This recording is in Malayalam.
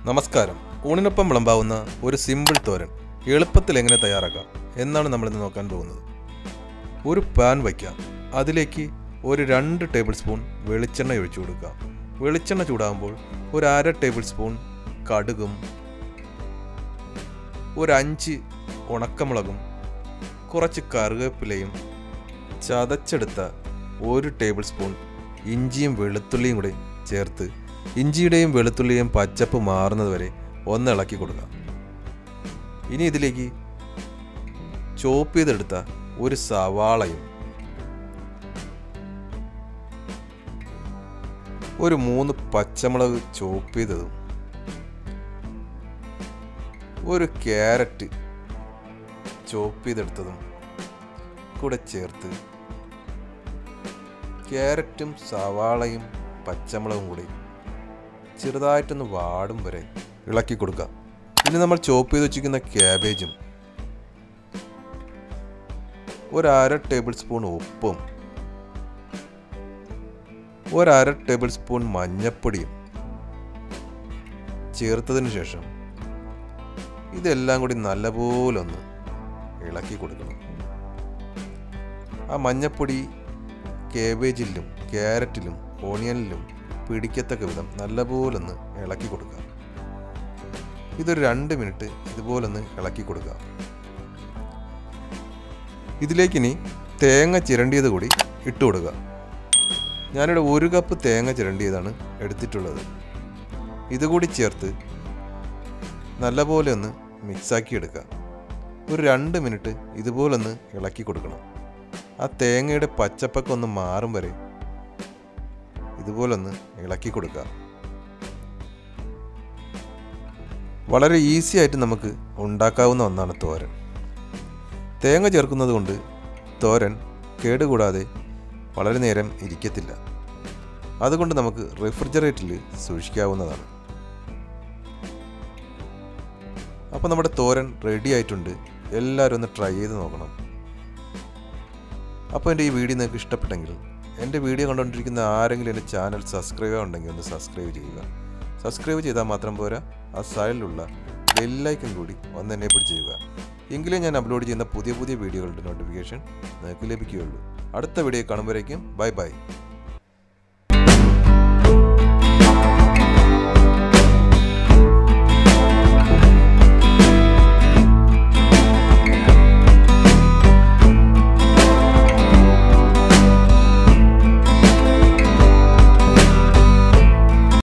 നമസ്കാരം ഊണിനൊപ്പം വിളമ്പാവുന്ന ഒരു സിമ്പിൾ തോരൻ എളുപ്പത്തിൽ എങ്ങനെ തയ്യാറാക്കാം എന്നാണ് നമ്മളിന്ന് നോക്കാൻ പോകുന്നത് ഒരു പാൻ വയ്ക്കാം അതിലേക്ക് ഒരു രണ്ട് ടേബിൾ സ്പൂൺ വെളിച്ചെണ്ണ ഒഴിച്ചു കൊടുക്കുക വെളിച്ചെണ്ണ ചൂടാകുമ്പോൾ ഒരു അര ടേബിൾ സ്പൂൺ കടുകും ഒരു അഞ്ച് ഉണക്കമുളകും കുറച്ച് കറിവേപ്പിലയും ചതച്ചെടുത്ത ഒരു ടേബിൾ സ്പൂൺ ഇഞ്ചിയും വെളുത്തുള്ളിയും കൂടി ചേർത്ത് ഇഞ്ചിയുടെയും വെളുത്തുള്ളിയും പച്ചപ്പ് മാറുന്നത് വരെ ഒന്ന് ഇളക്കി കൊടുക്കുക ഇനി ഇതിലേക്ക് ചോപ്പ് ചെയ്തെടുത്ത ഒരു സവാളയും ഒരു മൂന്ന് പച്ചമുളക് ചോപ്പ് ചെയ്തതും ഒരു ക്യാരറ്റ് ചോപ്പ് ചെയ്തെടുത്തതും കൂടെ ചേർത്ത് ക്യാരറ്റും സവാളയും പച്ചമുളകും കൂടി ചെറുതായിട്ടൊന്ന് വാടും വരെ ഇളക്കി കൊടുക്കുക ഇനി നമ്മൾ ചോപ്പ് ചെയ്ത് വെച്ചിരിക്കുന്ന ക്യാബേജും ഒരു അര ടേബിൾ സ്പൂൺ ഉപ്പും ഒരു അര ടേബിൾ സ്പൂൺ മഞ്ഞപ്പൊടിയും ചേർത്തതിന് ശേഷം ഇതെല്ലാം കൂടി നല്ലപോലെ ഒന്ന് ഇളക്കി കൊടുക്കണം ആ മഞ്ഞപ്പൊടി കേബേജിലും ക്യാരറ്റിലും ഓണിയനിലും പിടിക്കത്തക്ക വിധം നല്ലപോലെ ഒന്ന് ഇളക്കി കൊടുക്കുക ഇതൊരു രണ്ട് മിനിറ്റ് ഇതുപോലൊന്ന് ഇളക്കി കൊടുക്കുക ഇതിലേക്കിനി തേങ്ങ ചിരണ്ടിയത് കൂടി ഇട്ട് കൊടുക്കുക ഞാനിവിടെ ഒരു കപ്പ് തേങ്ങ ചിരണ്ടിയതാണ് എടുത്തിട്ടുള്ളത് ഇതുകൂടി ചേർത്ത് നല്ലപോലെ ഒന്ന് മിക്സാക്കി എടുക്കുക ഒരു രണ്ട് മിനിറ്റ് ഇതുപോലൊന്ന് ഇളക്കി കൊടുക്കണം ആ തേങ്ങയുടെ പച്ചപ്പൊക്കെ ഒന്ന് മാറും വരെ ഇതുപോലൊന്ന് ഇളക്കി കൊടുക്കുക വളരെ ഈസി ആയിട്ട് നമുക്ക് ഉണ്ടാക്കാവുന്ന ഒന്നാണ് തോരൻ തേങ്ങ ചേർക്കുന്നത് കൊണ്ട് തോരൻ കേടുകൂടാതെ വളരെ നേരം ഇരിക്കത്തില്ല അതുകൊണ്ട് നമുക്ക് റെഫ്രിജറേറ്ററിൽ സൂക്ഷിക്കാവുന്നതാണ് അപ്പോൾ നമ്മുടെ തോരൻ റെഡി ആയിട്ടുണ്ട് എല്ലാവരും ഒന്ന് ട്രൈ ചെയ്ത് നോക്കണം അപ്പോൾ എൻ്റെ ഈ വീഡിയോ നിങ്ങൾക്ക് ഇഷ്ടപ്പെട്ടെങ്കിൽ എൻ്റെ വീഡിയോ കണ്ടുകൊണ്ടിരിക്കുന്ന ആരെങ്കിലും എൻ്റെ ചാനൽ സബ്സ്ക്രൈബ് ഉണ്ടെങ്കിൽ ഒന്ന് സബ്സ്ക്രൈബ് ചെയ്യുക സബ്സ്ക്രൈബ് ചെയ്താൽ മാത്രം പോരാ ആ സൈഡിലുള്ള ബെല്ലൈക്കൻ കൂടി ഒന്ന് എനേബിൾ ചെയ്യുക എങ്കിലേ ഞാൻ അപ്ലോഡ് ചെയ്യുന്ന പുതിയ പുതിയ വീഡിയോകളുടെ നോട്ടിഫിക്കേഷൻ നിങ്ങൾക്ക് ലഭിക്കുകയുള്ളൂ അടുത്ത വീഡിയോ കാണുമ്പോഴേക്കും ബൈ ബൈ